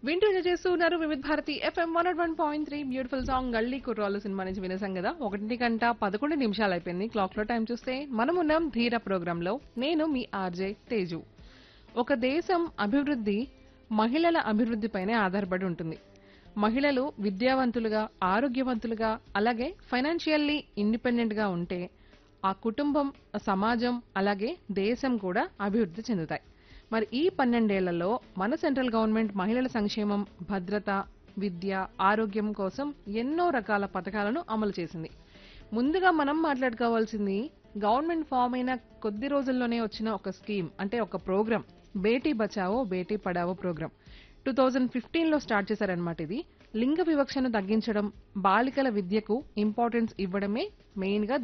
వింటూ చేస్తున్నారు Vividh Bharati FM one one point three beautiful song Galli Kurrallu cinema నుంచి వినేసాం కదా ఒకటి గంట పదకొండు నిమిషాలు అయిపోయింది క్లాక్ లో టైం చూస్తే మనం ఉన్నాం ధీర ప్రోగ్రామ్ లో నేను మీ ఆర్జే తేజు ఒక దేశం అభివృద్ధి మహిళల అభివృద్ధిపైనే ఆధారపడి ఉంటుంది మహిళలు విద్యావంతులుగా ఆరోగ్యవంతులుగా అలాగే ఫైనాన్షియల్లీ ఇండిపెండెంట్ గా ఉంటే ఆ కుటుంబం ఆ సమాజం అలాగే దేశం కూడా అభివృద్ధి చెందుతాయి మరి ఈ పన్నెండేళ్లలో మన సెంట్రల్ గవర్నమెంట్ మహిళల సంక్షేమం భద్రత విద్య ఆరోగ్యం కోసం ఎన్నో రకాల పథకాలను అమలు చేసింది ముందుగా మనం మాట్లాడుకోవాల్సింది గవర్నమెంట్ ఫామ్ అయిన కొద్ది రోజుల్లోనే వచ్చిన ఒక స్కీమ్ అంటే ఒక program Beti Bachao Beti Padhao program two thousand fifteen లో స్టార్ట్ చేశారనమాట ఇది లింగ వివక్షను తగ్గించడం బాలికల విద్యకు ఇంపార్టెన్స్ ఇవ్వడమే మెయిన్ గా